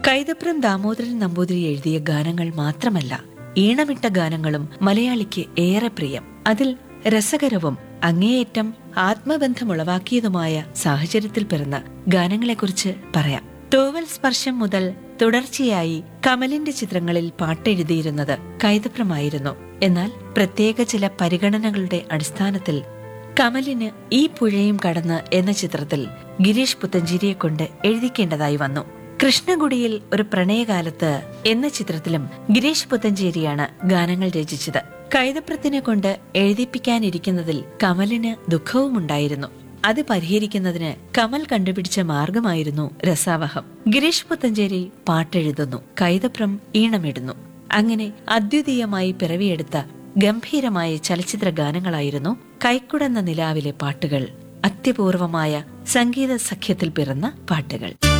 കൈതപ്രം ദാമോദരൻ നമ്പൂതിരി എഴുതിയ ഗാനങ്ങൾ മാത്രമല്ല ഈണമിട്ട ഗാനങ്ങളും മലയാളിക്ക് ഏറെ പ്രിയം അതിൽ രസകരവും അങ്ങേയറ്റം ആത്മബന്ധമുളവാക്കിയതുമായ സാഹചര്യത്തിൽ പിറന്ന ഗാനങ്ങളെക്കുറിച്ച് പറയാം തൂവൽ സ്പർശം മുതൽ തുടർച്ചയായി കമലിന്റെ ചിത്രങ്ങളിൽ പാട്ടെഴുതിയിരുന്നത് കൈതപ്രമായിരുന്നു എന്നാൽ പ്രത്യേക ചില പരിഗണനകളുടെ അടിസ്ഥാനത്തിൽ കമലിന് ഈ പുഴയും കടന്ന് എന്ന ചിത്രത്തിൽ ഗിരീഷ് പുത്തഞ്ചേരിയെ കൊണ്ട് എഴുതിക്കേണ്ടതായി വന്നു കൃഷ്ണഗുഡിയിൽ ഒരു പ്രണയകാലത്ത് എന്ന ചിത്രത്തിലും ഗിരീഷ് പുത്തഞ്ചേരിയാണ് ഗാനങ്ങൾ രചിച്ചത് കൈതപ്രത്തിനെ കൊണ്ട് എഴുതിപ്പിക്കാനിരിക്കുന്നതിൽ കമലിന് ദുഃഖവുമുണ്ടായിരുന്നു അത് പരിഹരിക്കുന്നതിന് കമൽ കണ്ടുപിടിച്ച മാർഗമായിരുന്നു രസാവഹം ഗിരീഷ് പുത്തഞ്ചേരി പാട്ടെഴുതുന്നു കൈതപ്രം ഈണമിടുന്നു അങ്ങനെ അദ്വിതീയമായി പിറവിയെടുത്ത ഗംഭീരമായ ചലച്ചിത്ര ഗാനങ്ങളായിരുന്നു കൈക്കുടന്ന നിലാവിലെ പാട്ടുകൾ അത്യപൂർവമായ സംഗീത സഖ്യത്തിൽ പിറന്ന പാട്ടുകൾ